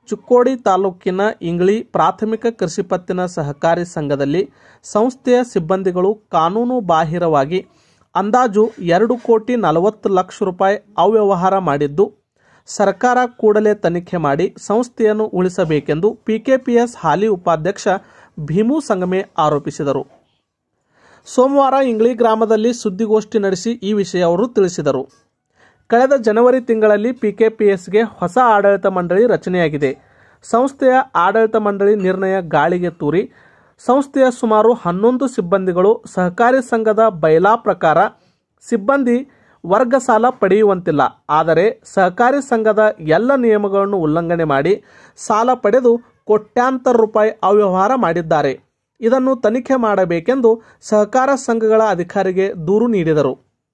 ಚಿಕ್ಕೋಡಿ ತಾಲೂಕಿನ ಇಂಗ್ಳಿ ಪ್ರಾಥಮಿಕ ಕೃಷಿ ಪತ್ತಿನ ಸಹಕಾರಿ ಸಂಘದಲ್ಲಿ ಸಂಸ್ಥೆಯ ಸಿಬ್ಬಂದಿಗಳು ಕಾನೂನು ಬಾಹಿರವಾಗಿ ಅಂದಾಜು ಎರಡು ಕೋಟಿ ನಲವತ್ತು ಲಕ್ಷ ರೂಪಾಯಿ ಅವ್ಯವಹಾರ ಮಾಡಿದ್ದು ಸರ್ಕಾರ ಕೂಡಲೇ ತನಿಖೆ ಮಾಡಿ ಸಂಸ್ಥೆಯನ್ನು ಉಳಿಸಬೇಕೆಂದು ಪಿಕೆಪಿಎಸ್ ಹಾಲಿ ಉಪಾಧ್ಯಕ್ಷ ಭೀಮು ಸಂಗಮೆ ಆರೋಪಿಸಿದರು ಸೋಮವಾರ ಇಂಗ್ಳಿ ಗ್ರಾಮದಲ್ಲಿ ಸುದ್ದಿಗೋಷ್ಠಿ ನಡೆಸಿ ಈ ವಿಷಯ ಅವರು ತಿಳಿಸಿದರು ಕಳೆದ ಜನವರಿ ತಿಂಗಳಲ್ಲಿ ಪಿಕೆಪಿಎಸ್ಗೆ ಹೊಸ ಆಡಳಿತ ಮಂಡಳಿ ರಚನೆಯಾಗಿದೆ ಸಂಸ್ಥೆಯ ಆಡಳಿತ ಮಂಡಳಿ ನಿರ್ಣಯ ಗಾಳಿಗೆ ತೂರಿ ಸಂಸ್ಥೆಯ ಸುಮಾರು ಹನ್ನೊಂದು ಸಿಬ್ಬಂದಿಗಳು ಸಹಕಾರಿ ಸಂಘದ ಬೈಲಾ ಪ್ರಕಾರ ಸಿಬ್ಬಂದಿ ವರ್ಗ ಸಾಲ ಪಡೆಯುವಂತಿಲ್ಲ ಆದರೆ ಸಹಕಾರಿ ಸಂಘದ ಎಲ್ಲ ನಿಯಮಗಳನ್ನು ಉಲ್ಲಂಘನೆ ಮಾಡಿ ಸಾಲ ಪಡೆದು ಕೋಟ್ಯಾಂತರ ರೂಪಾಯಿ ಅವ್ಯವಹಾರ ಮಾಡಿದ್ದಾರೆ ಇದನ್ನು ತನಿಖೆ ಮಾಡಬೇಕೆಂದು ಸಹಕಾರ ಸಂಘಗಳ ಅಧಿಕಾರಿಗೆ ದೂರು ನೀಡಿದರು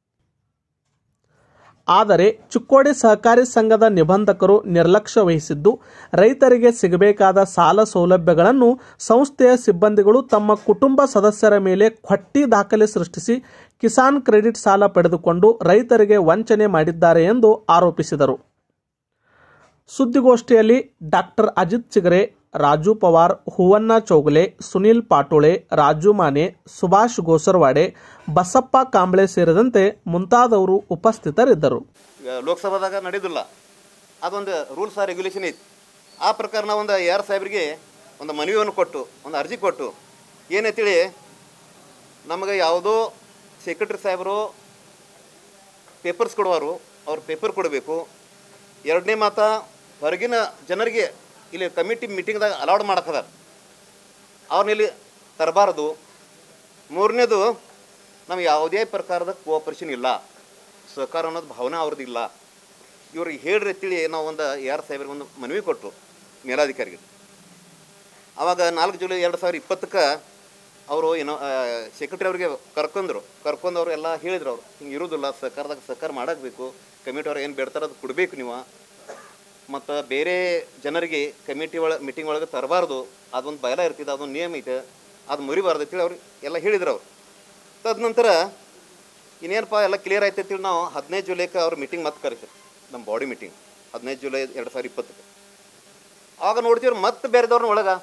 ಆದರೆ ಚಿಕ್ಕೋಡಿ ಸಹಕಾರಿ ಸಂಘದ ನಿಬಂಧಕರು ನಿರ್ಲಕ್ಷ್ಯ ವಹಿಸಿದ್ದು ರೈತರಿಗೆ ಸಿಗಬೇಕಾದ ಸಾಲ ಸೌಲಭ್ಯಗಳನ್ನು ಸಂಸ್ಥೆಯ ಸಿಬ್ಬಂದಿಗಳು ತಮ್ಮ ಕುಟುಂಬ ಸದಸ್ಯರ ಮೇಲೆ ಖಟ್ಟಿ ದಾಖಲೆ ಸೃಷ್ಟಿಸಿ ಕಿಸಾನ್ ಕ್ರೆಡಿಟ್ ಸಾಲ ಪಡೆದುಕೊಂಡು ರೈತರಿಗೆ ವಂಚನೆ ಮಾಡಿದ್ದಾರೆ ಎಂದು ಆರೋಪಿಸಿದರು ಸುದ್ದಿಗೋಷ್ಠಿಯಲ್ಲಿ ಡಾಕ್ಟರ್ ಅಜಿತ್ ಚಿಗರೆ ರಾಜು ಪವಾರ್ ಹೂವಣ್ಣ ಚೌಗಲೆ ಸುನೀಲ್ ಪಾಟೋಳೆ ರಾಜು ಮಾನೆ ಸುಭಾಷ್ ಗೋಸರವಾಡೆ ಬಸಪ್ಪ ಕಾಂಬ್ಳೆ ಸೇರಿದಂತೆ ಮುಂತಾದವರು ಉಪಸ್ಥಿತರಿದ್ದರು ಈಗ ಲೋಕಸಭಾದಾಗ ನಡೆಯೋದಿಲ್ಲ ಅದೊಂದು ರೂಲ್ಸ್ ಆರ್ ರೆಗ್ಯುಲೇಷನ್ ಐತಿ ಆ ಪ್ರಕಾರ ನಾವು ಒಂದು ಯಾರು ಸಾಹೇಬ್ರಿಗೆ ಒಂದು ಮನವಿಯನ್ನು ಕೊಟ್ಟು ಒಂದು ಅರ್ಜಿ ಕೊಟ್ಟು ಏನಂತೇಳಿ ನಮಗೆ ಯಾವುದೋ ಸೆಕ್ರೆಟ್ರಿ ಸಾಹೇಬರು ಪೇಪರ್ಸ್ ಕೊಡುವರು ಅವ್ರು ಪೇಪರ್ ಕೊಡಬೇಕು ಎರಡನೇ ಮಾತ ಹೊರಗಿನ ಜನರಿಗೆ ಇಲ್ಲಿ ಕಮಿಟಿ ಮೀಟಿಂಗ್ದಾಗ ಅಲೌಡ್ ಮಾಡಕ್ಕದ ಅವ್ರನ್ನ ಇಲ್ಲಿ ತರಬಾರ್ದು ಮೂರನೇದು ನಮ್ಗೆ ಯಾವುದೇ ಪ್ರಕಾರದ ಕೋಆಪರೇಷನ್ ಇಲ್ಲ ಸಹಕಾರ ಅನ್ನೋದು ಭಾವನೆ ಅವ್ರದ್ದು ಇಲ್ಲ ಇವ್ರಿಗೆ ಹೇಳ್ರಿ ಅಂತೇಳಿ ನಾವು ಒಂದು ಯಾರು ಸಾಹೇಬ್ರಿಗೆ ಒಂದು ಮನವಿ ಕೊಟ್ಟು ಮೇಲಾಧಿಕಾರಿಗೆ ಆವಾಗ ನಾಲ್ಕು ಜುಲೈ ಎರಡು ಸಾವಿರ ಇಪ್ಪತ್ತಕ್ಕೆ ಅವರು ಏನೋ ಸೆಕ್ರೆಟರಿ ಅವ್ರಿಗೆ ಕರ್ಕೊಂಡ್ರು ಕರ್ಕೊಂಡು ಅವರು ಎಲ್ಲ ಹೇಳಿದ್ರು ಅವರು ಹಿಂಗೆ ಇರೋದಿಲ್ಲ ಸರ್ಕಾರದಾಗ ಸಹಕಾರ ಮಾಡಬೇಕು ಕಮಿಟಿ ಅವ್ರು ಏನು ಬೇಡ್ತಾರೋ ಅದು ಕೊಡಬೇಕು ನೀವು ಮತ್ತು ಬೇರೆ ಜನರಿಗೆ ಕಮಿಟಿ ಒಳಗೆ ಮೀಟಿಂಗ್ ಒಳಗೆ ತರಬಾರ್ದು ಅದೊಂದು ಬಯಲ ಇರ್ತಿದೆ ಅದೊಂದು ನಿಯಮ ಐತೆ ಅದು ಮುರಿಬಾರ್ದು ಅಂತೇಳಿ ಅವ್ರು ಎಲ್ಲ ಹೇಳಿದ್ರು ಅವ್ರು ತದನಂತರ ಇನ್ನೇನಪ್ಪ ಎಲ್ಲ ಕ್ಲಿಯರ್ ಆಯ್ತು ಅಂತೇಳಿ ನಾವು ಹದಿನೈದು ಜುಲೈಗೆ ಅವ್ರ ಮೀಟಿಂಗ್ ಮತ್ತೆ ಕರೆಸಿದ್ರು ನಮ್ಮ ಬಾಡಿ ಮೀಟಿಂಗ್ ಹದಿನೈದು ಜುಲೈ ಎರಡು ಸಾವಿರ ಇಪ್ಪತ್ತಕ್ಕೆ ಆವಾಗ ನೋಡ್ತೀವ್ರಿ ಮತ್ತೆ ಬೇರೆದವ್ರನ್ನ ಒಳಗೆ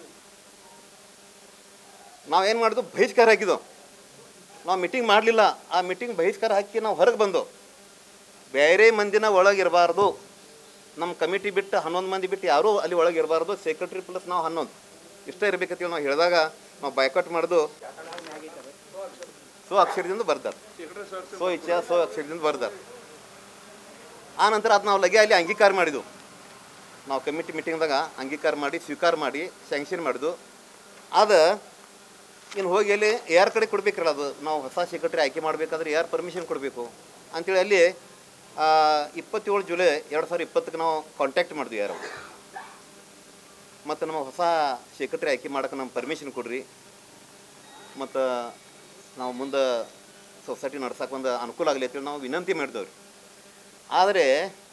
ನಾವೇನು ಮಾಡಿದ್ವು ಬಹಿಷ್ಕಾರ ಹಾಕಿದ್ವು ನಾವು ಮೀಟಿಂಗ್ ಮಾಡಲಿಲ್ಲ ಆ ಮೀಟಿಂಗ್ ಬಹಿಷ್ಕಾರ ಹಾಕಿ ನಾವು ಹೊರಗೆ ಬಂದು ಬೇರೆ ಮಂದಿನ ಒಳಗಿರಬಾರ್ದು ನಮ್ಮ ಕಮಿಟಿ ಬಿಟ್ಟು ಹನ್ನೊಂದು ಮಂದಿ ಬಿಟ್ಟು ಯಾರೂ ಅಲ್ಲಿ ಒಳಗೆ ಇರಬಾರ್ದು ಸೆಕ್ರೆಟರಿ ಪ್ಲಸ್ ನಾವು ಹನ್ನೊಂದು ಇಷ್ಟೇ ಇರ್ಬೇಕಂತೇಳಿ ನಾವು ಹೇಳಿದಾಗ ನಾವು ಬಾಯ್ಕಾಟ್ ಮಾಡೋದು ಸೊ ಅಕ್ಷರದಿಂದ ಬರ್ದಾರೆ ಸೊ ಇಚ್ಛಾ ಸೊ ಅಕ್ಷರದಿಂದ ಬರ್ದಾರೆ ಆ ನಂತರ ಅದು ನಾವು ಲಗೆ ಅಲ್ಲಿ ಅಂಗೀಕಾರ ಮಾಡಿದ್ವು ನಾವು ಕಮಿಟಿ ಮೀಟಿಂಗ್ದಾಗ ಅಂಗೀಕಾರ ಮಾಡಿ ಸ್ವೀಕಾರ ಮಾಡಿ ಸ್ಯಾಂಕ್ಷನ್ ಮಾಡಿದ್ವು ಅದು ಇನ್ನು ಹೋಗಿ ಅಲ್ಲಿ ಯಾರ ಕಡೆ ಕೊಡ್ಬೇಕಲ್ಲ ಅದು ನಾವು ಹೊಸ ಸೆಕ್ರೆಟರಿ ಆಯ್ಕೆ ಮಾಡಬೇಕಾದ್ರೆ ಯಾರು ಪರ್ಮಿಷನ್ ಕೊಡಬೇಕು ಅಂತೇಳಿ ಅಲ್ಲಿ ಆ, ಇಪ್ಪತ್ತೇಳು ಜುಲೈ ಎರಡು ಸಾವಿರದ ಇಪ್ಪತ್ತಕ್ಕೆ ನಾವು ಕಾಂಟ್ಯಾಕ್ಟ್ ಮಾಡಿದ್ವಿ ಯಾರು ಮತ್ತು ನಮ್ಮ ಹೊಸ ಸೆಕ್ರೆಟರಿ ಆಯ್ಕೆ ಮಾಡೋಕೆ ನಮ್ಗೆ ಪರ್ಮಿಷನ್ ಕೊಡ್ರಿ ಮತ್ತು ನಾವು ಮುಂದೆ ಸೊಸೈಟಿ ನಡ್ಸಕ್ಕೆ ಒಂದು ಅನುಕೂಲ ಆಗಲಿ ಅಂತೇಳಿ ನಾವು ವಿನಂತಿ ಮಾಡಿದೆವು ರೀ ಆದರೆ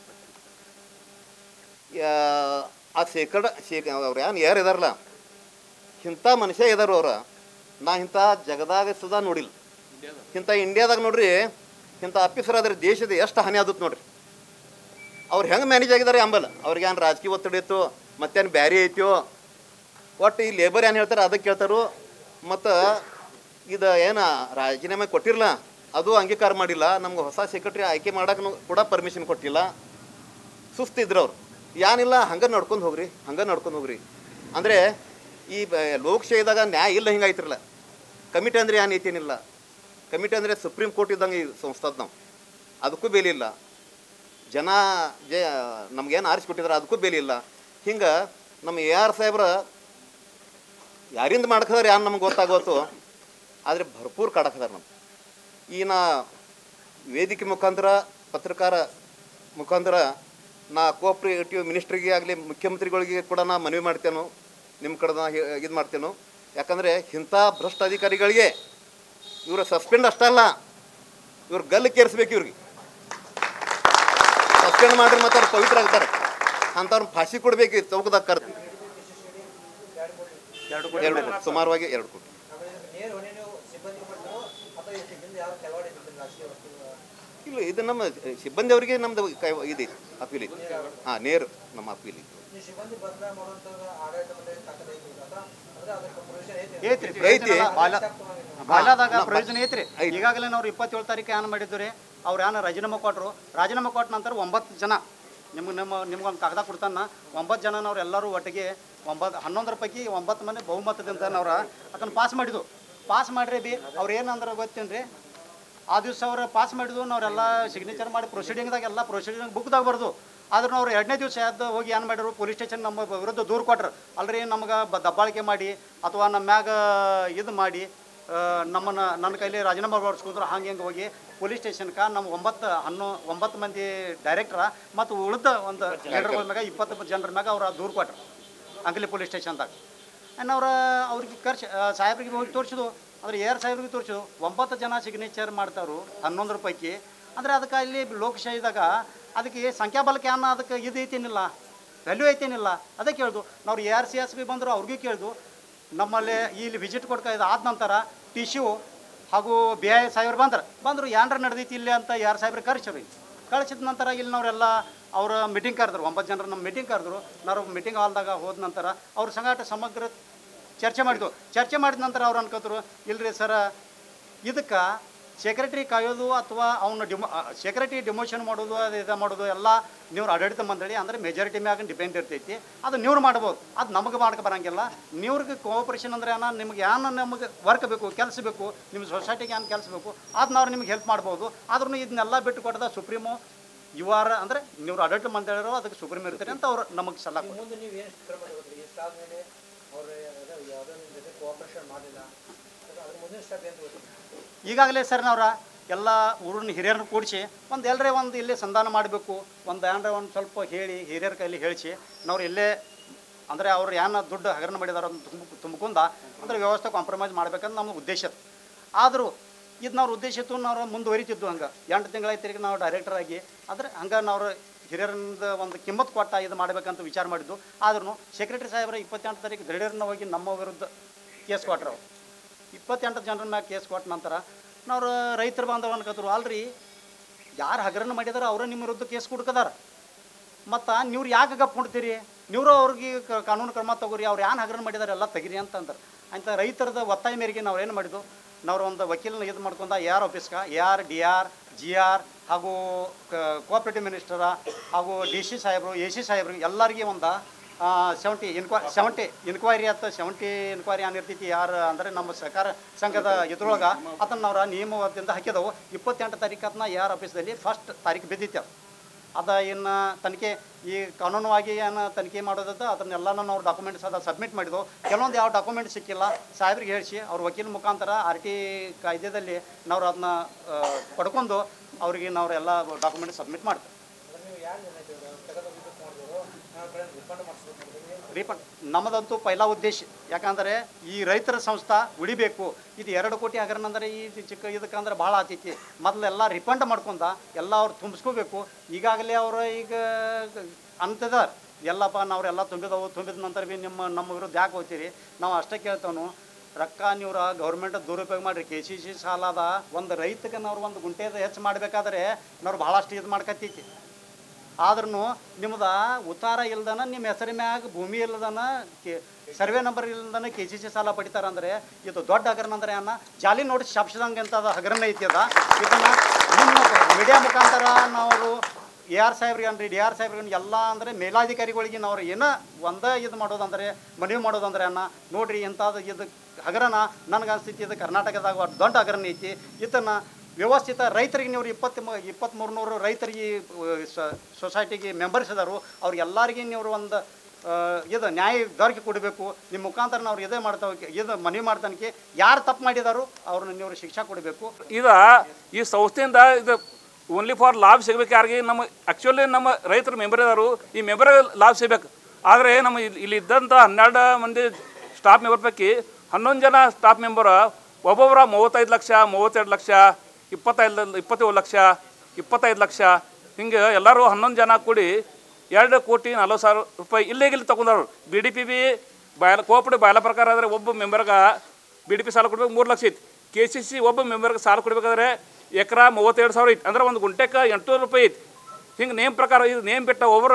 ಯಾ- ಆ ಶೇಕಡ ಶೇಕ ಅವ್ರು ಏನು ಯಾರು ಇದಾರಲ್ಲ ಇಂಥ ಮನುಷ್ಯ ಇದಾರ ಅವ್ರ ನಾ ಇಂಥ ಜಗದಾಗ ಸುಧಾ ನೋಡಿಲ್ಲ ಇಂಥ ಇಂಡಿಯಾದಾಗ ನೋಡ್ರಿ ಇಂಥ ಆಫೀಸರ್ ಆದ್ರೆ ದೇಶದ ಎಷ್ಟು ಹಾನಿ ಆದತ್ ನೋಡ್ರಿ ಅವ್ರು ಹೆಂಗೆ ಮ್ಯಾನೇಜ್ ಆಗಿದ್ದಾರೆ ಅಂಬಲ್ಲ ಅವ್ರಿಗೆ ಏನು ರಾಜಕೀಯ ಒತ್ತಡ ಇತ್ತು ಮತ್ತೇನು ಬ್ಯಾರಿ ಐತೋ ಒಟ್ಟು ಈ ಲೇಬರ್ ಏನು ಹೇಳ್ತಾರೆ ಅದಕ್ಕೆ ಕೇಳ್ತಾರೋ ಮತ್ತು ಇದು ಏನು ರಾಜೀನಾಮೆ ಕೊಟ್ಟಿರಲ್ಲ ಅದು ಅಂಗೀಕಾರ ಮಾಡಿಲ್ಲ ನಮ್ಗೆ ಹೊಸ ಸೆಕ್ರೆಟರಿ ಆಯ್ಕೆ ಮಾಡೋಕೆ ಕೂಡ ಪರ್ಮಿಷನ್ ಕೊಟ್ಟಿಲ್ಲ ಸುಸ್ತಿದ್ರು ಅವ್ರು ಏನಿಲ್ಲ ಹಂಗೆ ನಡ್ಕೊಂಡು ಹೋಗ್ರಿ ಹಂಗೆ ನಡ್ಕೊಂಡು ಹೋಗ್ರಿ ಅಂದರೆ ಈ ಬ- ಲೋಕಶಾಹಿದಾಗ ನ್ಯಾಯ ಇಲ್ಲ ಹಿಂಗೆ ಐತ್ರಲ್ಲ ಕಮಿಟಿ ಅಂದರೆ ಏನು ಐತೇನಿಲ್ಲ ಕಮಿಟಿ ಅಂದರೆ ಸುಪ್ರೀಂ ಕೋರ್ಟ್ ಇದ್ದಂಗೆ ಈ ಸಂಸ್ಥಾದ ನಾವು ಅದಕ್ಕೂ ಬೆಲೆ ಇಲ್ಲ ಜನ ಜ ನಮ್ಗೇನು ಆರಿಸ್ಕೊಟ್ಟಿದ್ರೆ ಅದಕ್ಕೂ ಬೆಲೆ ಇಲ್ಲ ಹಿಂಗೆ ನಮ್ಮ ಎ ಆರ್ ಸಾಹೇಬ್ರ ಯಾರಿಂದ ಮಾಡ್ಕದಾರೆ ಯಾರು ನಮ್ಗೆ ಗೊತ್ತಾಗೋತು ಆದರೆ ಭರ್ಪೂರ್ ಕಾಡಕದಾರ ನಮ್ಗೆ ಈ ನಾ ವೇದಿಕೆ ಮುಖಾಂತರ ಪತ್ರಕಾರ ಮುಖಾಂತರ ನಾ ಕೋಆಪ್ರೇಟಿವ್ ಮಿನಿಸ್ಟ್ರಿಗೆ ಆಗಲಿ ಮುಖ್ಯಮಂತ್ರಿಗಳಿಗೆ ಕೂಡ ನಾ ಮನವಿ ಮಾಡ್ತೇನೆ ನಿಮ್ಮ ಕಡೆ ನಾ ಇದು ಮಾಡ್ತೇನೆ ಯಾಕಂದರೆ ಇಂಥ ಭ್ರಷ್ಟ ಅಧಿಕಾರಿಗಳಿಗೆ ಇವರು ಸಸ್ಪೆಂಡ್ ಅಷ್ಟಲ್ಲ ಇವ್ರು ಗಲ್ಲು ಕೇರಿಸ್ಬೇಕು ಇವ್ರಿಗೆ ಸಸ್ಪೆಂಡ್ ಮಾಡ್ರಿ ಮತ್ತೆ ಅವ್ರು ಪವಿತ್ರ ಆಗ್ತಾರೆ ಅಂಥವ್ರನ್ನ ಫಾಸಿ ಕೊಡ್ಬೇಕು ಚೌಕದಾಗ ಕರ್ದು ಎರಡು ಕೋಟಿ ಸುಮಾರವಾಗಿ ಎರಡು ಕೋಟಿ ಇಲ್ಲ ಇದು ನಮ್ಮ ಸಿಬ್ಬಂದಿ ಅವರಿಗೆ ನಮ್ದು ಕೈ ಇದೆ ಅಪೀಲ್ ಇದೆ ಹಾಂ ನೇರ ನಮ್ಮ ಅಪೀಲ್ ಇದೆ ಐತ್ರಿ ಐತಿ. ಬಾಲ್ಯ- ಬಾಲ್ಯದಾಗ ಪ್ರಯೋಜನ ಐತ್ರಿ ಈಗಾಗಲೇ ನಾವು ಇಪ್ಪತ್ತೇಳು ತಾರೀಕು ಏನ್ ಮಾಡಿದ್ದು ರೀ ಅವ್ರು ಏನ ರಾಜೀನಾಮೆ ಕೊಟ್ಟರು ರಾಜೀನಾಮೆ ಕೊಟ್ಟ ನಂತರ ಒಂಬತ್ತು ಜನ ನಿಮ್ಗೆ ನಿಮ್ಮ ನಿಮ್ಗೊಂದು ಕಾಗದ ಕೊಡ್ತಾನ ಒಂಬತ್ತು ಜನ ನಾವು ಎಲ್ಲರೂ ಒಟ್ಟಿಗೆ ಒಂಬತ್ತು ಹನ್ನೊಂದರ ಪೈಕಿ ಒಂಬತ್ತು ಮಂದಿ ಬಹುಮತದಿಂದ ನಾವ್ರ ಅದನ್ನು ಪಾಸ್ ಮಾಡಿದ್ವು ಪಾಸ್ ಮಾಡ್ರಿ ಬಿ ಅವ್ರು ಏನಂದ್ರೆ ಗೊತ್ತೇನ್ರಿ ಆ ದಿವಸ ಅವ್ರು ಪಾಸ್ ಮಾಡಿದ್ವು ನಾವ್ರೆಲ್ಲ ಸಿಗ್ನೇಚರ್ ಮಾಡಿ ಪ್ರೊಸೀಡಿಂಗ್ದಾಗ ಎಲ್ಲ ಪ್ರೊಸೀಡಿಂಗ್ ಬುಕ್ದಾಗ ಬರ್ದು ಆದ್ರೆ ಅವ್ರು ಎರಡನೇ ದಿವಸ ಎದ್ದು ಹೋಗಿ ಏನು ಮಾಡಿದ್ರು ಪೊಲೀಸ್ ಸ್ಟೇಷನ್ ನಮ್ಮ ವಿರುದ್ಧ ದೂರು ಕೊಟ್ರು ಅಲ್ರಿ ನಮ್ಗೆ ಬ ದಬ್ಬಾಳಿಕೆ ಮಾಡಿ ಅಥವಾ ನಮ್ಮ ಮ್ಯಾಗ ಇದು ಮಾಡಿ ಆ, ನಮ್ಮನ್ನ ನನ್ನ ಕೈಲಿ ರಾಜೀನಾಮೆ ಮಾಡಿಸ್ಕೊಂಡ್ರು ಹಂಗೆ ಹಿಂಗೆ ಹೋಗಿ ಪೊಲೀಸ್ ಸ್ಟೇಷನ್ಗೆ ನಮ್ಮ ಒಂಬತ್ತು ಹನ್ನೊ ಒಂಬತ್ತು ಮಂದಿ ಡೈರೆಕ್ಟ್ರ ಮತ್ತು ಉಳಿದ ಒಂದು ಜನರ ಮ್ಯಾಗ ಇಪ್ಪತ್ತು ಜನರ ಮ್ಯಾಗ ಅವ್ರು ದೂರು ಕೊಟ್ರು ಅಂಕಲಿ ಪೊಲೀಸ್ ಸ್ಟೇಷನ್ದಾಗ ಅವ್ರ ಅವ್ರಿಗೆ ಖರ್ಚು ಸಾಹೇಬ್ರಿಗೆ ಹೋಗಿ ತೋರಿಸಿದು ಅಂದ್ರೆ ಏರ್ ಸಾಹೇಬ್ರಿಗೆ ತೋರಿಸಿದು ಒಂಬತ್ತು ಜನ ಸಿಗ್ನೇಚರ್ ಮಾಡ್ತಾರು ಹನ್ನೊಂದರ ಪೈಕಿ ಅಂದರೆ ಅದಕ್ಕೆ ಇಲ್ಲಿ ಲೋಕಶಾಹಿದಾಗ ಅದಕ್ಕೆ ಸಂಖ್ಯಾಬಲಕ್ಕೆ ಅನ್ನ ಅದಕ್ಕೆ ಇದು ಐತೇನಿಲ್ಲ ವ್ಯಾಲ್ಯೂ ಐತೇನಿಲ್ಲ ಅದೇ ಕೇಳ್ದು ನಾವು A R C S B ಬಂದರು ಅವ್ರಿಗೂ ಕೇಳ್ದು ನಮ್ಮಲ್ಲಿ ಇಲ್ಲಿ ವಿಸಿಟ್ ಕೊಡ್ಕ ಇದು ಆದ ನಂತರ ಟಿಶ್ಯೂ ಹಾಗೂ ಬಿ ಐ ಸಾಹೇಬ್ರು ಬಂದ್ರೆ ಬಂದರು ಏನ್ರ ನಡೆದೈತಿ ಇಲ್ಲಿ ಅಂತ ಯಾರು ಸಾಹೇಬ್ರು ಕರ್ಸ್ರಿ ಕಳಿಸಿದ ನಂತರ ಇಲ್ಲಿ ನಾವೆಲ್ಲ ಅವ್ರ ಮೀಟಿಂಗ್ ಕರೆದ್ರು ಒಂಬತ್ತು ಜನರು ನಮ್ಮ ಮೀಟಿಂಗ್ ಕರೆದ್ರು ನಾವು ಮೀಟಿಂಗ್ ಹಾಲ್ದಾಗ ಹೋದ ನಂತರ ಅವ್ರ ಸಂಗಾಟ ಸಮಗ್ರ ಚರ್ಚೆ ಮಾಡಿದ್ವು ಚರ್ಚೆ ಮಾಡಿದ ನಂತರ ಅವ್ರು ಅನ್ಕೋತರು ಇಲ್ರಿ ಸರ ಇದಕ್ಕೆ ಸೆಕ್ರೆಟ್ರಿ ಕಾಯೋದು ಅಥವಾ ಅವನ್ನ ಡಿಮೋ ಸೆಕ್ರೆಟ್ರಿ ಡಿಮೋಷನ್ ಮಾಡೋದು ಅದು ಇದು ಮಾಡೋದು ಎಲ್ಲ ನೀವು ಆಡಳಿತ ಮಂಡಳಿ ಅಂದರೆ ಮೆಜಾರಿಟಿ ಮ್ಯಾಗ ಡಿಪೆಂಡ್ ಇರ್ತೈತಿ ಅದು ನೀವು ಮಾಡ್ಬೋದು ಅದು ನಮಗೆ ಮಾಡಕ್ಕೆ ಬರಂಗಿಲ್ಲ ನೀವ್ರಿಗೆ ಕೋಆಪರೇಷನ್ ಅಂದ್ರೆ ಏನ ನಿಮ್ಗೆ ಏನು ನಮಗೆ ವರ್ಕ್ ಬೇಕು ಕೆಲಸ ಬೇಕು ನಿಮ್ಮ ಸೊಸೈಟಿಗೆ ಏನು ಕೆಲಸ ಬೇಕು ಅದು ನಾವು ನಿಮ್ಗೆ ಹೆಲ್ಪ್ ಮಾಡ್ಬೋದು ಆದ್ರೂ ಇದನ್ನೆಲ್ಲ ಬಿಟ್ಟು ಕೊಟ್ಟದ ಸುಪ್ರೀಮು ಯು ಆರ್ ಅಂದರೆ ನೀವು ಆಡಳಿತ ಮಂಡಳಿರೋ ಅದಕ್ಕೆ ಸುಪ್ರೀಂ ಇರ್ತೀರಿ ಅಂತ ಅವ್ರು ನಮಗೆ ಸಲಹೆ ಕೊಟ್ರು. ಮುಂದೆ ನೀವು ಏನು ಕ್ರಮ ತಗೋತೀರಿ ಇಷ್ಟಾದ್ಮೇಲೆ ಅವ್ರು ಯಾವುದೋ ನಿಮ್ಮ ಜೊತೆ ಕೋಆಪರೇಷನ್ ಮಾಡಲಿಲ್ಲ ಅದ್ರ ಮುಂದಿನ ಸ್ಟೆಪ್ ಏನು ತಗೋತೀರಿ ಈಗಾಗಲೇ ಸರ್ ನಾವ್ರ ಎಲ್ಲ ಊರಿನ ಹಿರಿಯರನ್ನ ಕೂಡಿಸಿ ಒಂದು ಎಲ್ಲರೇ ಒಂದು ಇಲ್ಲೇ ಸಂಧಾನ ಮಾಡಬೇಕು ಒಂದು ಏನಾರ ಒಂದು ಸ್ವಲ್ಪ ಹೇಳಿ ಹಿರಿಯರ ಕೈಲಿ ಹೇಳಿಸಿ ನಾವು ಇಲ್ಲೇ ಅಂದರೆ ಅವ್ರು ಏನ ದುಡ್ಡು ಹಗರಣ ಮಾಡಿದಾರ ಅಂತ ತುಂಬ ತುಂಬ್ಕೊಂಡ ಅಂದ್ರೆ ವ್ಯವಸ್ಥೆ ಕಾಂಪ್ರಮೈಸ್ ಮಾಡ್ಬೇಕಂತ ನಮ್ಮ ಉದ್ದೇಶ ಇತ್ತು. ಆದರೂ ಇದು ನಾವು ಉದ್ದೇಶ ಇತ್ತು ನಾವು ಮುಂದುವರಿತಿದ್ದು ಹಂಗೆ ಎಂಟು ತಿಂಗಳಾಯ್ತು ನಾವು ಡೈರೆಕ್ಟರ್ ಆಗಿ ಆದರೆ ಹಂಗೆ ನಾವು ಹಿರಿಯರಿಂದ ಒಂದು ಕಿಮ್ಮತ್ತು ಕೊಟ್ಟ ಇದು ಮಾಡ್ಬೇಕಂತ ವಿಚಾರ ಮಾಡಿದ್ದು ಆದ್ರೂ ಸೆಕ್ರೆಟರಿ ಸಾಹೇಬ್ರ ಇಪ್ಪತ್ತೆಂಟು ತಾರೀಕು ದಿಢೀರ್ನ ಹೋಗಿ ನಮ್ಮ ವಿರುದ್ಧ ಕೇಸ್ ಕೊಟ್ರು ಅವ್ರು. ಇಪ್ಪತ್ತೆಂಟು ಜನರ ಮ್ಯಾಗ ಕೇಸ್ ಕೊಟ್ಟ ನಂತರ ನಾವು ರೈತರು ಬಾಂಧವ ಅನ್ಕೋದ್ರು ಅಲ್ರಿ ಯಾರು ಹಗರಣ ಮಾಡಿದಾರ ಅವರೇ ನಿಮ್ಮ ವಿರುದ್ಧ ಕೇಸ್ ಕುಡ್ಕದಾರ ಮತ್ತು ನೀವು ಯಾಕೆ ಗಪ್ ಕೊಡ್ತೀರಿ ನೀವು ಅವ್ರಿಗೆ ಕ- ಕಾನೂನು ಕ್ರಮ ತಗೋರಿ ಅವ್ರು ಏನು ಹಗರಣ ಮಾಡಿದಾರೆ ಎಲ್ಲ ತೆಗಿರಿ ಅಂತಂದ್ರೆ ಅಂತ ರೈತರದ ಒತ್ತಾಯ ಮೇರೆಗೆ ನಾವು ಏನು ಮಾಡಿದ್ದು ನಾವು ಒಂದು ವಕೀಲನ ಇದು ಮಾಡ್ಕೊಂಡ ಎ ಆರ್ ಆಫೀಸ್ಗೆ A R D R G R ಹಾಗೂ ಕೋಆಪರೇಟಿವ್ ಮಿನಿಸ್ಟರ ಹಾಗೂ ಡಿ ಸಿ ಸಾಹೇಬರು ಎ ಸಿ ಸಾಹೇಬರು ಎಲ್ಲರಿಗೆ ಒಂದು ಸೆವೆಂಟಿ ಇನ್ಕ್ವೈ ಸೆವೆಂಟಿ ಇನ್ಕ್ವೈರಿ ಅಂತ ಸೆವೆಂಟಿ ಇನ್ಕ್ವೈರಿ ಏನಿರ್ತೈತಿ ಯಾರು ಅಂದರೆ ನಮ್ಮ ಸಹಕಾರ ಸಂಘದ ಇದ್ರೊಳಗೆ ಅದನ್ನು ನಾವು ನಿಯಮದಿಂದ ಹಾಕಿದವು ಇಪ್ಪತ್ತೆಂಟು ತಾರೀಕು ಅದನ್ನ ಎ ಆರ್ ಆಫೀಸ್ದಲ್ಲಿ ಫಸ್ಟ್ ತಾರೀಕು ಬಿದ್ದಿತ್ತು ಅದು. ಅದ ಇನ್ನು ತನಿಖೆ ಈ ಕಾನೂನುವಾಗಿ ಏನು ತನಿಖೆ ಮಾಡೋದದ ಅದನ್ನೆಲ್ಲನೂ ನಾವು ಡಾಕ್ಯುಮೆಂಟ್ಸ್ ಅದ ಸಬ್ಮಿಟ್ ಮಾಡಿದ್ವು ಕೆಲವೊಂದು ಯಾವ ಡಾಕ್ಯುಮೆಂಟ್ ಸಿಕ್ಕಿಲ್ಲ ಸಾಹೇಬ್ರಿಗೆ ಹೇಳಿಸಿ ಅವ್ರ ವಕೀಲ ಮುಖಾಂತರ ಆರ್ ಟಿ ಕಾಯ್ದೆದಲ್ಲಿ ನಾವು ಅದನ್ನ ಆ, ಪಡ್ಕೊಂಡು ಅವರಿಗೆ ನಾವು ಎಲ್ಲ ಡಾಕ್ಯುಮೆಂಟ್ ಸಬ್ಮಿಟ್ ಮಾಡ್ತೇವೆ ಅಂದ್ರೆ ನೀವು ಯಾರು ನಿರ್ಣಯ ತೆಗೆದೋಗಿದ್ದು ಮಾಡಿದ್ರು ನಾವು ಕಡೆ ರಿಫಂಡ್ ಮಾಡಿಸ್ಬೇಕು ಮಾಡಿದ್ವಿ ರೀಫಂಡ್ ನಮ್ಮದಂತೂ ಪೈಲಾ ಉದ್ದೇಶ ಯಾಕಂದರೆ ಈ ರೈತರ ಸಂಸ್ಥಾ ಉಳಿಬೇಕು ಇದು ಎರಡು ಕೋಟಿ ಹಗರಣ ಅಂದರೆ ಈ ಚಿಕ್ಕ ಇದಕ್ಕಂದ್ರೆ ಭಾಳ ಆತೈತಿ ಮೊದಲೆಲ್ಲ ರಿಫಂಡ್ ಮಾಡ್ಕೊಂಡ ಎಲ್ಲ ಅವ್ರು ತುಂಬಿಸ್ಕೋಬೇಕು ಈಗಾಗಲೇ ಅವರು ಈಗ ಅಂತದ ಎಲ್ಲಪ್ಪ ನಾವ್ರೆಲ್ಲ ತುಂಬಿದವು ತುಂಬಿದ ನಂತರ ಭೀ ನಿಮ್ಮ ನಮ್ಮ ವಿರುದ್ಧ ಯಾಕೆ ಹೋಗ್ತೀರಿ ನಾವು ಅಷ್ಟೇ ಕೇಳ್ತಾನು ರೊಕ್ಕ ನೀವ್ರ ಗೌರ್ಮೆಂಟ್ ದುರುಪಯೋಗ ಮಾಡಿರಿ ಕೆ ಸಿ ಸಿ ಸಾಲ ಅದ ಒಂದು ರೈತಗೆ ನಾವು ಒಂದು ಗುಂಟೆದ ಹೆಚ್ಚು ಮಾಡಬೇಕಾದ್ರೆ ನಾವು ಭಾಳಷ್ಟು ಇದು ಮಾಡ್ಕತ್ತೈತಿ ಆದ್ರೂ ನಿಮ್ದು ಉತ್ತಾರ ಇಲ್ದನ ನಿಮ್ಮ ಹೆಸರಿ ಮ್ಯಾಗ ಭೂಮಿ ಇಲ್ಲದನ ಕೆ ಸರ್ವೆ ನಂಬರ್ ಇಲ್ದನ ಕೆ ಸಿ ಸಿ ಸಾಲ ಪಡಿತಾರ ಅಂದ್ರೆ ಇದು ದೊಡ್ಡ ಹಗರಣ ಅಂದ್ರೆ ಅನ್ನ ಜಾಲಿ ನೋಡಿ ಶಾಪ್ಸದಂಗೆ ಅಂತ ಅದ ಹಗರಣ ಐತಿ ಅದ ಇದನ್ನ ನಿಮ್ಮ ಮೀಡಿಯಾ ಮುಖಾಂತರ ನಾವು ಎ ಆರ್ ಸಾಹೇಬ್ರಿಗೆ ಅನ್ರಿ ಡಿ ಆರ್ ಸಾಹೇಬ್ರಿಗೆ ಎಲ್ಲ ಅಂದರೆ ಮೇಲಾಧಿಕಾರಿಗಳಿಗೆ ನಾವು ಏನೋ ಒಂದೇ ಇದು ಮಾಡೋದಂದ್ರೆ ಮನವಿ ಮಾಡೋದಂದ್ರೆ ಅನ್ನ ನೋಡ್ರಿ ಇಂಥದ್ದು ಇದು ಹಗರಣ ನನಗೆ ಅನ್ಸ್ತೈತಿ ಇದು ಕರ್ನಾಟಕದಾಗ ಒಟ್ಟು ದೊಡ್ಡ ಹಗರಣ ಐತಿ ಇದನ್ನು ವ್ಯವಸ್ಥಿತ ರೈತರಿಗೆ ನೀವು ಇಪ್ಪತ್ತು ಇಪ್ಪತ್ತ್ಮೂರು ನೂರು ರೈತರಿಗೆ ಸೊಸೈಟಿಗೆ ಮೆಂಬರ್ಸ್ ಇದಾರು ಅವ್ರಿಗೆಲ್ಲರಿಗೆ ನೀವು ಒಂದು ಆ, ಇದು ನ್ಯಾಯ ದೊರಕಿ ಕೊಡಬೇಕು ನಿಮ್ಮ ಮುಖಾಂತರ ನಾವು ಇದೇ ಮಾಡ್ತಾವೆ ಇದು ಮನವಿ ಮಾಡ್ತಾನಕ್ಕೆ ಯಾರು ತಪ್ಪು ಮಾಡಿದಾರೋ ಅವ್ರನ್ನ ನೀವು ಶಿಕ್ಷಾ ಕೊಡಬೇಕು ಇದ ಈ ಸಂಸ್ಥೆಯಿಂದ ಇದು ಓನ್ಲಿ ಫಾರ್ ಲಾಭ ಸಿಗ್ಬೇಕು ಯಾರಿಗೆ ನಮ್ಮ ಆ್ಯಕ್ಚುಲಿ ನಮ್ಮ ರೈತರ ಮೆಂಬರ್ ಇದಾರು ಈ ಮೆಂಬರ್ ಲಾಭ ಸಿಗ್ಬೇಕು ಆದರೆ ನಮ್ಮ ಇಲ್ಲಿ ಇಲ್ಲಿ ಇದ್ದಂಥ ಹನ್ನೆರಡು ಮಂದಿ ಸ್ಟಾಫ್ ಮೆಂಬರ್ ಪೈಕಿ ಹನ್ನೊಂದು ಜನ ಸ್ಟಾಫ್ ಮೆಂಬರ್ ಒಬ್ಬೊಬ್ಬರ ಮೂವತ್ತೈದು ಲಕ್ಷ ಮೂವತ್ತೆರಡು ಲಕ್ಷ ಇಪ್ಪತ್ತೈದು ಇಪ್ಪತ್ತೇಳು ಲಕ್ಷ ಇಪ್ಪತ್ತೈದು ಲಕ್ಷ ಹಿಂಗೆ ಎಲ್ಲರೂ ಹನ್ನೊಂದು ಜನ ಕೂಡಿ ಎರಡು ಕೋಟಿ ನಲ್ವತ್ತು ಸಾವಿರ ರೂಪಾಯಿ ಇಲ್ಲಿಗಿಲ್ಲಿ ತಗೊಂಡವ್ರು B D P B bylaw cooperative bylaw ಪ್ರಕಾರ ಆದರೆ ಒಬ್ಬ ಮೆಂಬರ್ಗೆ ಬಿ ಡಿ ಪಿ ಸಾಲ ಕೊಡ್ಬೇಕು ಮೂರು ಲಕ್ಷ ಐತಿ ಕೆ ಸಿ ಸಿ ಒಬ್ಬ ಮೆಂಬರ್ಗೆ ಸಾಲ ಕೊಡಬೇಕಾದ್ರೆ ಎಕರಾ ಮೂವತ್ತೆರಡು ಸಾವಿರ ಐತಿ ಅಂದ್ರೆ ಒಂದು ಗುಂಟೆಗೆ ಎಂಟುನೂರು ರೂಪಾಯಿ ಐತಿ ಹಿಂಗೆ ನೇಮ್ ಪ್ರಕಾರ ಇದು ನೇಮ್ ಬಿಟ್ಟ ಒಬ್ಬರು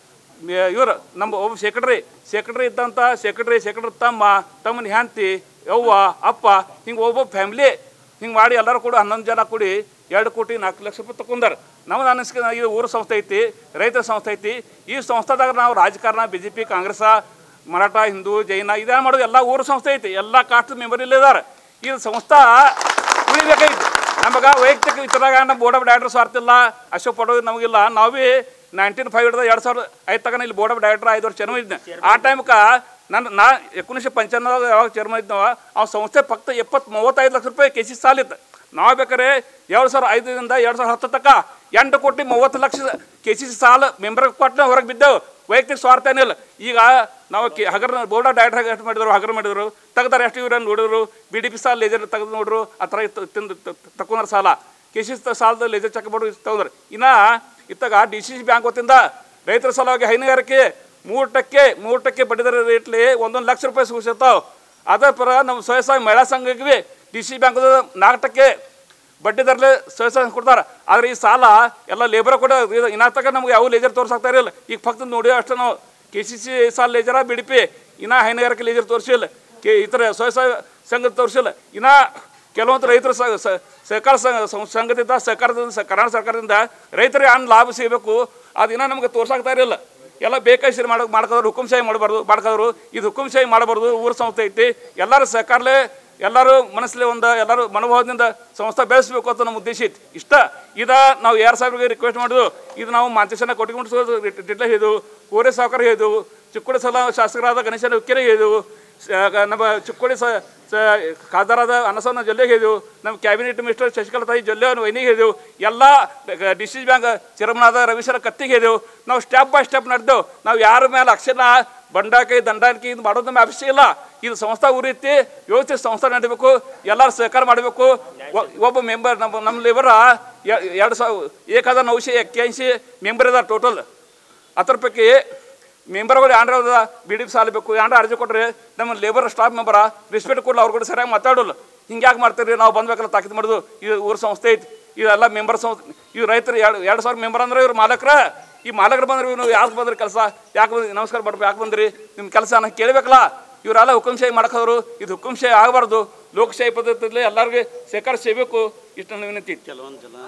ಇವರು ನಮ್ಮ ಒಬ್ಬ ಸೆಕ್ರೆಟ್ರಿ ಸೆಕ್ರೆಟ್ರಿ ಇದ್ದಂಥ ಸೆಕ್ರೆಟ್ರಿ ಸೆಕ್ರೆಟ್ರಿ ತಮ್ಮ ತಮ್ಮನ ಹ್ಯಾಂತಿ ಯವ್ವ ಅಪ್ಪ ಹಿಂಗೆ ಒಬ್ಬೊಬ್ಬ ಫ್ಯಾಮ್ಲಿ ಹಿಂಗೆ ಮಾಡಿ ಎಲ್ಲರೂ ಕೂಡ ಹನ್ನೊಂದು ಜನ ಕೂಡಿ ಎರಡು ಕೋಟಿ ನಾಲ್ಕು ಲಕ್ಷ ರೂಪಾಯಿ ತಗೊಂಡಾರ ನಮ್ದು ಅನಿಸ್ಕೆ ಇದು ಊರು ಸಂಸ್ಥೆ ಐತಿ ರೈತರ ಸಂಸ್ಥೆ ಐತಿ ಈ ಸಂಸ್ಥೆದಾಗ ನಾವು ರಾಜಕಾರಣ B J P Congress Maratha Hindu Jain ಇದೇ ಮಾಡೋದು ಎಲ್ಲ ಊರು ಸಂಸ್ಥೆ ಐತಿ ಎಲ್ಲ ಕಾಸ್ಟ್ ಮೆಂಬರ್ ಇಲ್ಲೇ ಇದಾರೆ ಇದು ಸಂಸ್ಥಾ ಉಳಿಬೇಕೈತಿ ನಮಗೆ ವೈಯಕ್ತಿಕ ಇತರಾಗ ನಮ್ಮ ಬೋರ್ಡ್ ಆಫ್ ಡೈರೆಕ್ಟರ್ ಸ್ವಾರ್ಥ ಇಲ್ಲ ಅಶೋಕ್ ಪಡೋದು ನಮಗಿಲ್ಲ ನಾವು ಭೀ ನೈನ್ಟೀನ್ ಫೈವ್ ಹಿಡಿದ ಎರಡು ಸಾವಿರದ ಐದು ತಗನ ಇಲ್ಲಿ ಬೋರ್ಡ್ ಆಫ್ ಡೈರೆಕ್ಟರ್ ಐದು ವರ್ಷ ಚರ್ಮ ಇದ್ದೆ ಆ ಟೈಮ್ಗೆ ನನ್ನ ನಾ ಎಕುನಿಷೆ ಪಂಚಾನ್ನದಾಗ ಯಾವಾಗ ಚರ್ಮ ಇದ್ದವ ಆ ಸಂಸ್ಥೆ ಫಕ್ತ ಎಪ್ಪತ್ತು ಮೂವತ್ತೈದು ಲಕ್ಷ ರೂಪಾಯಿ ಕೆ ಸಿ ಸಾಲಿತ್ತು ನಾವು ಬೇಕಾದ್ರೆ ಎರಡು ಸಾವಿರ ಐದರಿಂದ ಎರಡು ಸಾವಿರ ಹತ್ತು ತನಕ ಎಂಟು ಕೋಟಿ ಮೂವತ್ತು ಲಕ್ಷ ಕೆ ಸಿ ಸಿ ಸಾಲ ಮೆಂಬರ್ ಕೊಟ್ಟು ಹೊರಗೆ ಬಿದ್ದೆವು ವೈಯಕ್ತಿಕ ಸ್ವಾರ್ಥ ಏನಿಲ್ಲ ಈಗ ನಾವು ಕೆ ಹಗರ ಬೋರ್ಡ್ ಆಫ್ ಡೈರೆಕ್ಟರ್ ಎಷ್ಟು ಮಾಡಿದ್ರು ಹಗರ ಮಾಡಿದ್ರು ತೆಗ್ದಾರೆ ಎಷ್ಟು ಇವ್ರನ್ನ ನೋಡಿದ್ರು ಬಿ ಡಿ ಪಿ ಸಾಲ ಲೇಜರ್ ತೆಗೆದು ನೋಡ್ರು ಆ ಥರ ಇತ್ತು ತಿಂದು ತಕೊಂಡ್ರ ಸಾಲ ಕೆ ಸಿ ಸಿ ಸಾಲದ ಲೇಜರ್ ಚೆಕ್ ಮಾಡಿ ತಗೊಂಡ್ರು ಇನ್ನು ಇತ್ತಾಗ ಡಿ ಸಿ ಸಿ ಬ್ಯಾಂಕ್ ವತಿಯಿಂದ ರೈತರ ಸಲುವಾಗಿ ಹೈನುಗಾರಿಕೆ ಮೂರು ಟಕ್ಕೆ ಮೂರು ಟಕ್ಕೆ ಬಡ್ಡಿದರ ರೇಟ್ಲಿ ಒಂದೊಂದು ಲಕ್ಷ ರೂಪಾಯಿ ಸಿಗ್ತಾವೆ ಅದೇ ಪರ ನಮ್ಮ ಸ್ವಯಂ ಸಹಾಯ ಮಹಿಳಾ ಸಂಘಕ್ಕೆ ಡಿ ಸಿ ಬ್ಯಾಂಕ್ ನಾಲ್ಕು ಟಕ್ಕೆ ಬಡ್ಡಿ ದರಲೆ ಸ್ವಯಂ ಸಹಾಯ ಕೊಡ್ತಾರೆ ಆದರೆ ಈ ಸಾಲ ಎಲ್ಲ ಲೇಬರ್ ಕೂಡ ಇದು ಇನ್ನ ತನಕ ನಮ್ಗೆ ಯಾವ ಲೇಜರ್ ತೋರ್ಸಾಕ್ತಾ ಇರಲಿಲ್ಲ ಈಗ ಫಕ್ತ ನೋಡಿ ಅಷ್ಟೇ ನಾವು ಕೆ ಸಿ ಸಿ ಸಾಲ ಲೇಜರ ಬಿ ಡಿ ಪಿ ಇನ್ನ ಹೈನುಗಾರಿಕೆ ಲೇಜರ್ ತೋರಿಸಿಲ್ಲ ಕೆ ಈ ಥರ ಸ್ವಯಂ ಸಹಾಯ ಸಂಘ ತೋರಿಸಿಲ್ಲ ಇನ್ನ ಕೆಲವೊಂದು ರೈತರ ಸ- ಸ- ಸಹಕಾರ ಸಂಘ ಸಂ- ಸಂಘದಿಂದ ಸಹಕಾರದಿಂದ ಸ- ಕರ್ನಾಟಕ ಸರ್ಕಾರದಿಂದ ರೈತರಿಗೆ ಅನ್ನ ಲಾಭ ಸಿಗಬೇಕು ಅದು ಇನ್ನೂ ನಮಗೆ ತೋರ್ಸಾಕ್ತಾ ಇರಲಿಲ್ಲ ಎಲ್ಲ ಬೇಕಾಯ್ಸಿರಿ ಮಾಡೋ ಮಾಡ್ಕೋದ್ರು ಹುಕುಂಶಾಹಿ ಮಾಡಬಾರ್ದು ಮಾಡ್ಕೋದ್ರು ಇದು ಹುಕುಂಶಾಹಿ ಮಾಡಬಾರ್ದು ಊರ ಸಂಸ್ಥೆ ಐತಿ ಎಲ್ಲರೂ ಸಹಕಾರಲೇ ಎಲ್ಲರೂ ಮನಸ್ಸಲ್ಲಿ ಒಂದು ಎಲ್ಲರೂ ಮನೋಭಾವದಿಂದ ಸಂಸ್ಥೆ ಬೆಳೆಸಬೇಕು ಅಂತ ನಮ್ಮ ಉದ್ದೇಶ ಐತಿ ಇಷ್ಟ ಇದ ನಾವು ಯಾರು ಸಾಹೇಬ್ರಿಗೆ ರಿಕ್ವೆಸ್ಟ್ ಮಾಡಿದ್ವು ಇದು ನಾವು ಮಾಂತೇಶನ ಕೊಟ್ಟಿಕೊಂಡು ಟಿಟ್ಲ ಹೇಳಿದ್ವು ಕೋರೆ ಸಾವುಕಾರ ಹೇಳಿದ್ವು ಚಿಕ್ಕೋಡಿ ಸಲ ಶಾಸಕರಾದ ಗಣೇಶನ ಉಕ್ಕೆರೆ ಹೇಳಿದ್ವು ಸ- ನಮ್ಮ ಚಿಕ್ಕೋಡಿ ಸ ಸ- ಖಾಸದಾರಾದ ಅನ್ನಸವನ ಜೊಲ್ಲೆಗೆ ಹೇಳಿದೆವು ನಮ್ಮ ಕ್ಯಾಬಿನೆಟ್ ಮಿನಿಸ್ಟರ್ ಶಶಿಕಲಾ ತಾಯಿ ಜೊಲ್ಲೆ ಅವ್ರ ವೈನಿಗೆ ಹೇಳಿದೆವು ಎಲ್ಲ ಡಿಸ್ಟ್ರಿಕ್ಟ್ ಬ್ಯಾಂಕ್ ಚೇರ್ಮನ್ ರವೀಶ್ವರ ಕತ್ತಿಗೆ ಹೇಳಿದೆವು ನಾವು ಸ್ಟೆಪ್ ಬೈ ಸ್ಟೆಪ್ ನಡೆದೆವು ನಾವು ಯಾರ ಮೇಲೆ ಅಕ್ಷರ ಬಂಡಾಕಿ ದಂಡಾಕಿ ಇದು ಮಾಡೋದು ನಮಗೆ ಅವಶ್ಯ ಇಲ್ಲ ಇದು ಸಂಸ್ಥಾ ಉರಿತಿ ಯೋಚಿಸಿ ಸಂಸ್ಥೆ ನಡೀಬೇಕು ಎಲ್ಲರೂ ಸಹಕಾರ ಮಾಡಬೇಕು ಒಬ್ಬ ಮೆಂಬರ್ ನಮ್ಮ ನಮ್ಮ ಲೇಬರ ಎರಡು ಸಾವಿರ ಏಕಾದ ನೌಶೆ ಎಕ್ಯಾಸಿ ಮೆಂಬರ್ ಇದಾರೆ ಟೋಟಲ್ ಅದ್ರ ಪೈಕಿ ಮೆಂಬರ್ಗಳು ಯಾಂಡ್ರ ಬಿ ಡಿ ಪಿ ಸಾಲ ಬೇಕು ಯಾಂಡ್ರ ಅರ್ಜಿ ಕೊಟ್ರೆ ನಮ್ಮ ಲೇಬರ್ ಸ್ಟಾಫ್ ಮೆಂಬರ ರೆಸ್ಪೆಕ್ಟ್ ಕೊಡಲ್ಲ ಅವ್ರ ಕೂಡ ಸರಿಯಾಗಿ ಮಾತಾಡೋಲ್ಲ ಹಿಂಗೆ ಯಾಕೆ ಮಾಡ್ತೀರಿ ನಾವು ಬಂದ್ಬೇಕಲ್ಲ ತಾಕೀತು ಮಾಡೋದು ಇದು ಊರ ಸಂಸ್ಥೆ ಐತಿ ಇದೆಲ್ಲ ಮೆಂಬರ್ ಸಂಸ್ಥೆ ಇವು ರೈತರು ಎರಡು ಎರಡು ಸಾವಿರ ಮೆಂಬರ್ ಅಂದ್ರೆ ಇವ್ರು ಮಾಲಕ್ರ ಈ ಮಾಲಕರು ಬಂದ್ರೆ ನೀವು ಯಾಕೆ ಬಂದ್ರಿ ಕೆಲಸ ಯಾಕೆ ಬಂದ್ರಿ ನಮಸ್ಕಾರ ಮಾಡ್ಬೇಕು ಯಾಕೆ ಬಂದ್ರಿ ನಿಮ್ಮ ಕೆಲಸ ನಾನು ಕೇಳಬೇಕಲ್ಲ ಇವರೆಲ್ಲ ಹುಕುಂಶಾಹಿ ಮಾಡಕೋರು ಇದು ಹುಕುಂಶಾಹಿ ಆಗಬಾರ್ದು ಲೋಕಶಾಹಿ ಪದ್ಧತಿಯಲ್ಲಿ ಎಲ್ಲರಿಗೆ ಸಹಕಾರ ಸಿಗಬೇಕು ಇಷ್ಟು ನನ್ನ ವಿನಂತಿ ಇತ್ತು. ಕೆಲವೊಂದು ಜನ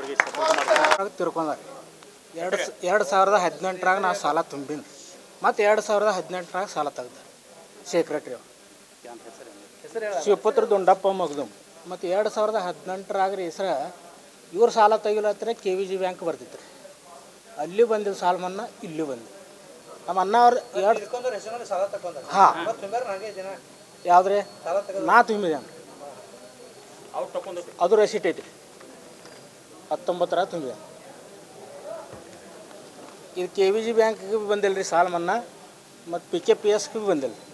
ಅವರಿಗೆ ತಿರ್ಕೊಂಡಾರ ಎರಡು ಸ- ಎರಡು ಸಾವಿರದ ಹದಿನೆಂಟರಾಗ ನಾ ಸಾಲ ತುಂಬಿನ ಮತ್ತು ಎರಡು ಸಾವಿರದ ಹದಿನೆಂಟರಾಗ ಸಾಲ ತೆಗ್ದೆ ಸೆಕ್ರೆಟ್ರಿ ಶಿವಪುತ್ರ ದುಂಡಪ್ಪ ಮಗ್ದುಮ್ ಮತ್ತು ಎರಡು ಸಾವಿರದ ಹದಿನೆಂಟರಾಗ ರೀ ಹೆಸ್ರ ಇವ್ರು ಸಾಲ ತೆಗಿಲತ್ತರ ಕೆ ವಿ ಜಿ ಬ್ಯಾಂಕ್ ಬರ್ತಿತ್ತು ರೀ ಅಲ್ಲಿ ಬಂದಿದ್ದು ಸಾಲ ಮನ್ನಾ ಇಲ್ಲಿ ಬಂದು ನಮ್ಮ ಅಣ್ಣ ಅವ್ರು ಎರಡು ಹಾಂ ಯಾವ್ದ್ರಿ ನಾ ತುಂಬಿದೆ ಅದು ರೆಸಿಟ್ ಐತಿ ಹತ್ತೊಂಬತ್ತರ ತುಂಬಿದೆ ಇದು ಕೆ ವಿ ಜಿ ಬ್ಯಾಂಕ್ಗೆ ಬಂದಿಲ್ಲ ರೀ ಸಾಲ ಮನ್ನಾ ಮತ್ತು ಪಿ ಕೆ ಪಿ ಎಸ್ಗೆ ಬಂದಿಲ್ಲ